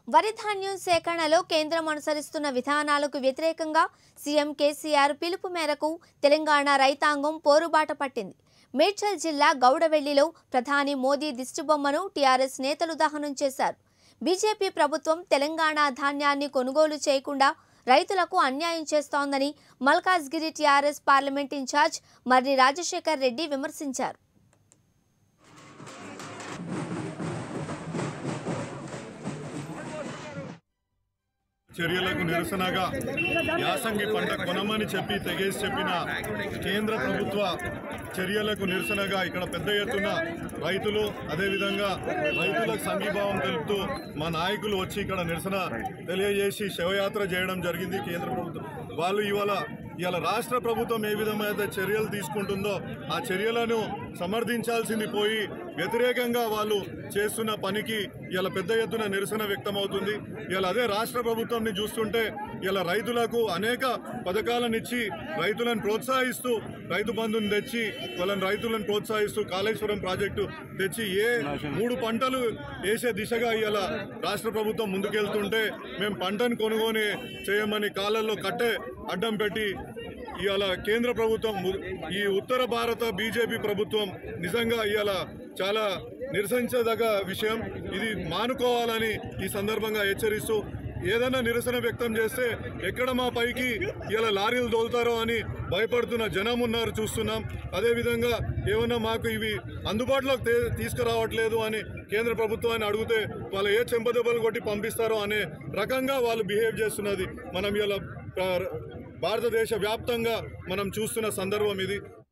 వరి ధాన్యం సేకరణలో కేంద్రం అనుసరిస్తున్న విధానాలకు వ్యతిరేకంగా సీఎం కేసీఆర్ పిలుపు మేరకు తెలంగాణ రైతాంగం పోరుబాట పట్టింది మేడ్చల్ జిల్లా గౌడవెల్లిలో ప్రధాని మోదీ దిష్టిబొమ్మను టీఆర్ఎస్ నేతలు దహనం చేశారు బీజేపీ ప్రభుత్వం తెలంగాణ ధాన్యాన్ని కొనుగోలు చేయకుండా రైతులకు అన్యాయం చేస్తోందని Malkajgiri TRS parliament in-charge Marri Rajasekhar Reddy విమర్శించారు చర్యలకు నిరసనగా యాసంగి పంట కొనమని చెప్పి తెగేసి చెప్పిన కేంద్ర ప్రభుత్వ చర్యలకు నిరసనగా ఇక్కడ పెద్ద ఎత్తున రైతులు అదేవిధంగా రైతులకు సంఘీభావం తెలుపుతూ మా నాయకులు వచ్చి ఇక్కడ నిరసన తెలియజేసి శవయాత్ర చేయడం జరిగింది కేంద్ర ప్రభుత్వం వాళ్ళు ఇవాళ ఇవాళ రాష్ట్ర ప్రభుత్వం ఏ విధమైన చర్యలు తీసుకుంటుందో ఆ చర్యలను సమర్థించాల్సింది పోయి వ్యతిరేకంగా వాళ్ళు చేస్తున్న పనికి ఇలా పెద్ద ఎత్తున నిరసన వ్యక్తమవుతుంది ఇలా అదే రాష్ట్ర ప్రభుత్వంని చూస్తుంటే ఇలా రైతులకు అనేక పథకాలను ఇచ్చి రైతులను ప్రోత్సహిస్తూ రైతు బంధుని తెచ్చి వాళ్ళని రైతులను ప్రోత్సహిస్తూ కాళేశ్వరం ప్రాజెక్టు తెచ్చి ఏ మూడు పంటలు వేసే దిశగా ఇలా రాష్ట్ర ప్రభుత్వం ముందుకెళ్తుంటే మేము పంటను కొనుగోలు చేయమని కాళ్ళల్లో కట్టే అడ్డం పెట్టి ఇవాళ కేంద్ర ప్రభుత్వం ము- ఈ ఉత్తర భారత బీజేపీ ప్రభుత్వం నిజంగా ఇవాళ చాలా నిరసించదగ విషయం ఇది మానుకోవాలని ఈ సందర్భంగా హెచ్చరిస్తూ ఏదైనా నిరసన వ్యక్తం చేస్తే ఎక్కడ మా పైకి ఇలా లారీలు తోలుతారో అని భయపడుతున్న జనం ఉన్నారు చూస్తున్నాం అదేవిధంగా ఏమన్నా మాకు ఇవి అందుబాటులోకి తే- తీసుకురావట్లేదు అని కేంద్ర ప్రభుత్వాన్ని అడిగితే వాళ్ళు ఏ చెంపదెబ్బలు కొట్టి పంపిస్తారో అనే రకంగా వాళ్ళు బిహేవ్ చేస్తున్నది మనం ఇలా భారతదేశ వ్యాప్తంగా మనం చూస్తున్న సందర్భం ఇది